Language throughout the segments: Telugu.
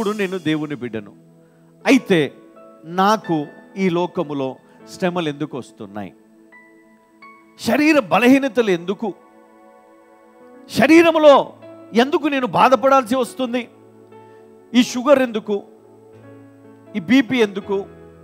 ఇప్పుడు నేను దేవుని బిడ్డను అయితే నాకు ఈ లోకములో శ్రమలు ఎందుకు వస్తున్నాయి శరీర బలహీనతలు ఎందుకు శరీరములో ఎందుకు నేను బాధపడాల్సి వస్తుంది ఈ షుగర్ ఎందుకు ఈ బీపీ ఎందుకు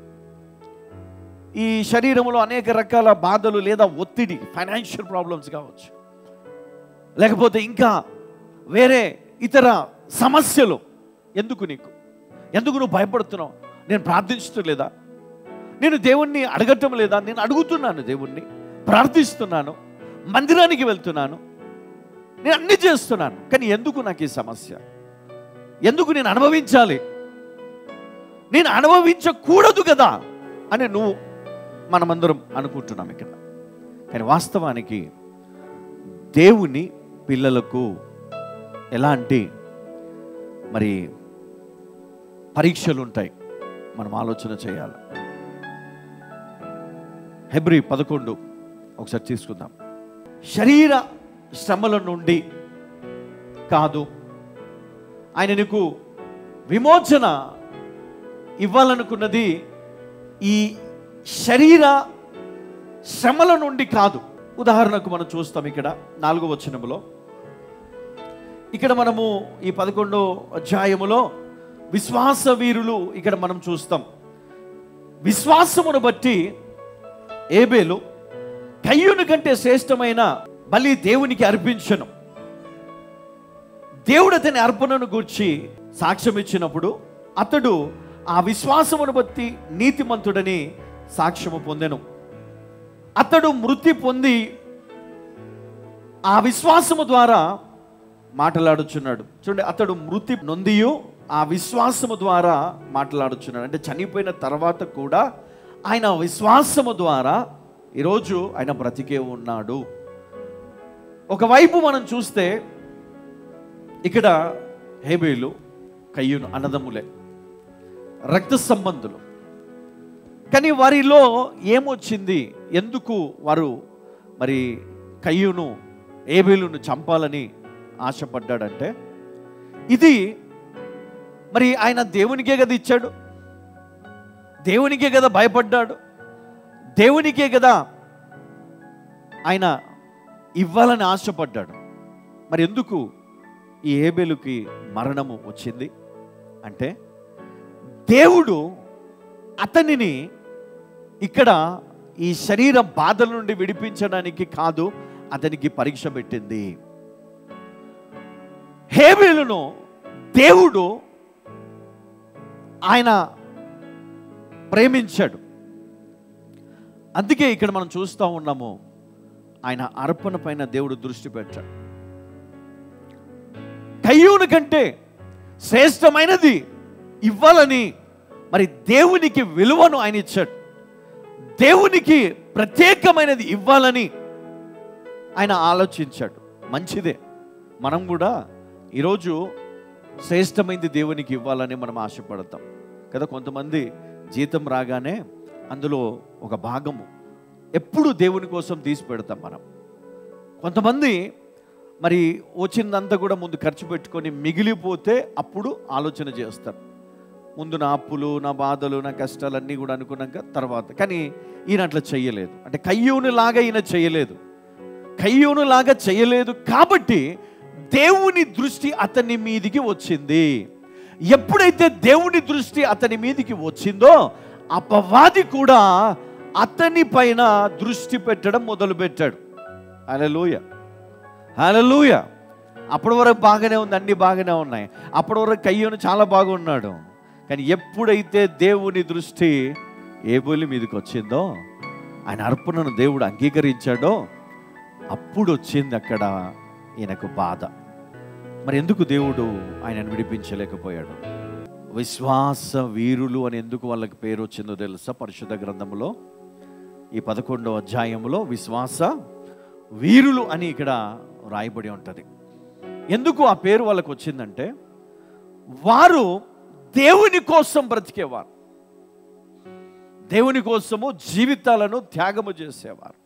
ఈ శరీరంలో అనేక రకాల బాధలు లేదా ఒత్తిడి ఫైనాన్షియల్ ప్రాబ్లమ్స్ కావచ్చు లేకపోతే ఇంకా వేరే ఇతర సమస్యలు ఎందుకు నీకు ఎందుకు నువ్వు భయపడుతున్నావు నేను ప్రార్థించటం లేదా నేను దేవుణ్ణి అడగటం లేదా నేను అడుగుతున్నాను దేవుణ్ణి ప్రార్థిస్తున్నాను మందిరానికి వెళ్తున్నాను నేను అన్ని చేస్తున్నాను కానీ ఎందుకు నాకు ఈ సమస్య ఎందుకు నేను అనుభవించాలి నేను అనుభవించకూడదు కదా అని నువ్వు మనమందరం అనుకుంటున్నాం ఇక్కడ కానీ వాస్తవానికి దేవుని పిల్లలకు ఎలాంటి మరి పరీక్షలు ఉంటాయి మనం ఆలోచన చేయాలి హెబ్రి పదకొండు ఒకసారి తీసుకుందాం శరీర శ్రమల నుండి కాదు ఆయన నీకు విమోచన ఇవ్వాలనుకున్నది ఈ శరీర శ్రమల నుండి కాదు ఉదాహరణకు మనం చూస్తాం ఇక్కడ నాలుగో వచనములో ఇక్కడ మనము ఈ పదకొండో అధ్యాయములో విశ్వాస వీరులు ఇక్కడ మనం చూస్తాం విశ్వాసమును బట్టి ఏబేలు కయ్యూని కంటే శ్రేష్టమైన బలి దేవునికి అర్పించను దేవుడు అతని అర్పణను గూర్చి సాక్ష్యం ఇచ్చినప్పుడు అతడు ఆ విశ్వాసమును బట్టి నీతిమంతుడని సాక్ష్యము పొందెను అతడు మృతి పొంది ఆ విశ్వాసము ద్వారా మాట్లాడుచున్నాడు చూడండి అతడు మృతి నొందియు ఆ విశ్వాసము ద్వారా మాట్లాడుచున్నాడు అంటే చనిపోయిన తర్వాత కూడా ఆయన విశ్వాసము ద్వారా ఈరోజు ఆయన బ్రతికే ఉన్నాడు ఒకవైపు మనం చూస్తే ఇక్కడ హేబేలు కయ్యూను అన్నదమ్ములే రక్త సంబంధులు కానీ వారిలో ఏమొచ్చింది ఎందుకు వారు మరి కయ్యూను ఏబేలును చంపాలని ఆశపడ్డాడంటే ఇది మరి ఆయన దేవునికే కదా ఇచ్చాడు దేవునికే కదా భయపడ్డాడు దేవునికే కదా ఆయన ఇవ్వాలని ఆశపడ్డాడు మరి ఎందుకు ఈ ఏబేలుకి మరణము వచ్చింది అంటే దేవుడు అతనిని ఇక్కడ ఈ శరీర బాధల నుండి విడిపించడానికి కాదు అతనికి పరీక్ష పెట్టింది హేబేలును దేవుడు ఆయన ప్రేమించాడు అందుకే ఇక్కడ మనం చూస్తూ ఉన్నాము ఆయన అర్పణ పైన దేవుడు దృష్టి పెట్టాడు కయ్యూను కంటే శ్రేష్టమైనది ఇవ్వాలని మరి దేవునికి విలువను ఆయన ఇచ్చాడు దేవునికి ప్రత్యేకమైనది ఇవ్వాలని ఆయన ఆలోచించాడు మంచిదే మనం కూడా ఈరోజు శ్రేష్టమైనది దేవునికి ఇవ్వాలని మనం ఆశపడతాం కదా కొంతమంది జీతం రాగానే అందులో ఒక భాగము ఎప్పుడు దేవుని కోసం తీసి పెడతాం మనం కొంతమంది మరి వచ్చిందంతా కూడా ముందు ఖర్చు పెట్టుకొని మిగిలిపోతే అప్పుడు ఆలోచన చేస్తారు ముందు నా అప్పులు నా బాధలు నా కష్టాలన్నీ కూడా అనుకున్నాక తర్వాత కానీ ఈయన అట్లా చెయ్యలేదు అంటే కయ్యూను లాగా ఈయన చేయలేదు కయ్యూను లాగా చేయలేదు కాబట్టి దేవుని దృష్టి అతని మీదికి వచ్చింది ఎప్పుడైతే దేవుని దృష్టి అతని మీదికి వచ్చిందో అపవాది కూడా అతని పైన దృష్టి పెట్టడం మొదలుపెట్టాడు హల్లెలూయ హల్లెలూయ అప్పటి వరకు బాగానే ఉంది అన్ని బాగానే ఉన్నాయి అప్పటి వరకు కయ్యూను చాలా బాగున్నాడు కానీ ఎప్పుడైతే దేవుని దృష్టి ఏబోలి మీదకి వచ్చిందో ఆయన అర్పణను దేవుడు అంగీకరించాడో అప్పుడు వచ్చింది అక్కడ ఈయనకు బాధ మరి ఎందుకు దేవుడు ఆయనను విడిపించలేకపోయాడు విశ్వాస వీరులు అని ఎందుకు వాళ్ళకి పేరు వచ్చిందో తెలుసా పరిశుద్ధ గ్రంథంలో ఈ పదకొండవ అధ్యాయంలో విశ్వాస వీరులు అని ఇక్కడ రాయబడి ఉంటుంది ఎందుకు ఆ పేరు వాళ్ళకు వచ్చిందంటే వారు దేవుని కోసం బ్రతికేవారు దేవుని కోసము జీవితాలను త్యాగము చేసేవారు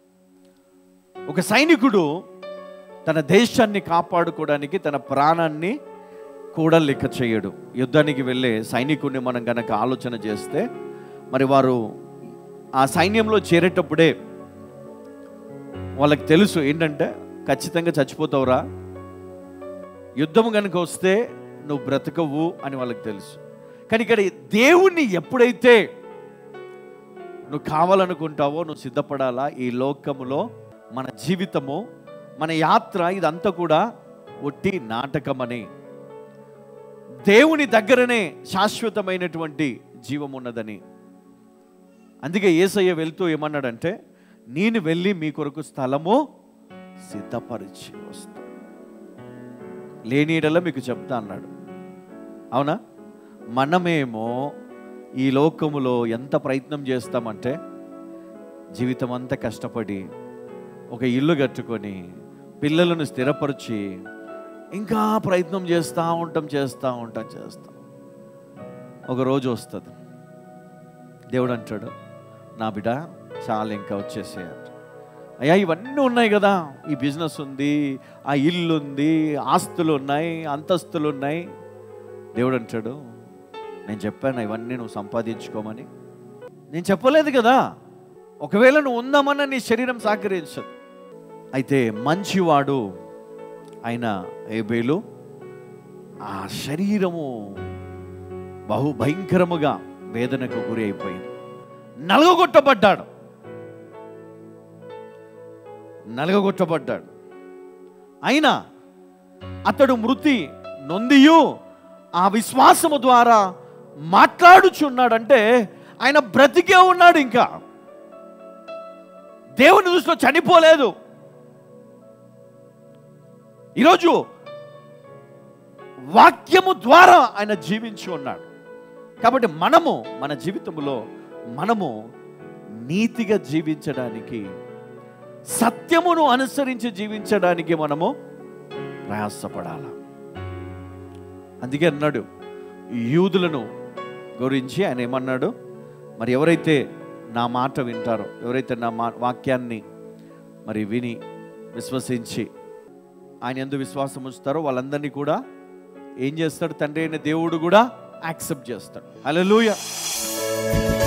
ఒక సైనికుడు తన దేశాన్ని కాపాడుకోవడానికి తన ప్రాణాన్ని కూడా లెక్క చేయడు యుద్ధానికి వెళ్ళే సైనికుడిని మనం కనుక ఆలోచన చేస్తే మరి వారు ఆ సైన్యంలో చేరేటప్పుడే వాళ్ళకి తెలుసు ఏంటంటే ఖచ్చితంగా చచ్చిపోతావురా యుద్ధం కనుక వస్తే నువ్వు బ్రతకవు అని వాళ్ళకి తెలుసు కానీ ఇక్కడ దేవుణ్ణి ఎప్పుడైతే నువ్వు కావాలనుకుంటావో నువ్వు సిద్ధపడాలా ఈ లోకములో మన జీవితము మన యాత్ర ఇదంతా కూడా ఒట్టి నాటకమని దేవుని దగ్గరనే శాశ్వతమైనటువంటి జీవం ఉన్నదని అందుకే ఏసయ్య వెళ్తూ ఏమన్నాడంటే నేను వెళ్ళి మీ కొరకు స్థలము సిద్ధపరిచి వస్తా లేనీడలో మీకు చెప్తా అన్నాడు అవునా మనమేమో ఈ లోకములో ఎంత ప్రయత్నం చేస్తామంటే జీవితం అంతా కష్టపడి ఒక ఇల్లు కట్టుకొని పిల్లలను స్థిరపరిచి ఇంకా ప్రయత్నం చేస్తూ ఉంటాం చేస్తూ ఉంటాం చేస్తాం ఒక రోజు వస్తుంది దేవుడు అంటాడు నా బిడ్డ చాలా ఇంకా వచ్చేసేయంట అయ్యా ఇవన్నీ ఉన్నాయి కదా ఈ బిజినెస్ ఉంది ఆ ఇల్లు ఉంది ఆస్తులు ఉన్నాయి అంతస్తులు ఉన్నాయి దేవుడు అంటాడు నేను చెప్పాను ఇవన్నీ నువ్వు సంపాదించుకోమని నేను చెప్పలేదు కదా ఒకవేళ నువ్వు ఉందామన్న నీ శరీరం సహకరించదు అయితే మంచివాడు ఆయన ఏబేలు ఆ శరీరము బహు భయంకరముగా వేదనకు గురి అయిపోయింది నలగొట్టబడ్డాడు నలగొట్టబడ్డాడు అయినా అతడు మృతి నొందియు ఆ విశ్వాసము ద్వారా మాట్లాడుచున్నాడంటే ఆయన బ్రతికే ఉన్నాడు ఇంకా దేవుని దృష్టిలో చనిపోలేదు ఈరోజు వాక్యము ద్వారా ఆయన జీవించి ఉన్నాడు కాబట్టి మనము మన జీవితంలో మనము నీతిగా జీవించడానికి సత్యమును అనుసరించి జీవించడానికి మనము ప్రయాసపడాల అందుకే అన్నాడు యూదులను గురించి ఆయన ఏమన్నాడు మరి ఎవరైతే నా మాట వింటారో ఎవరైతే నా మా వాక్యాన్ని మరి విని విశ్వసించి ఆయన ఎందు విశ్వాసం ఉంచుతారో వాళ్ళందరినీ కూడా ఏం చేస్తాడు తండ్రి అయిన దేవుడు కూడా యాక్సెప్ట్ చేస్తాడు హల్లెలూయా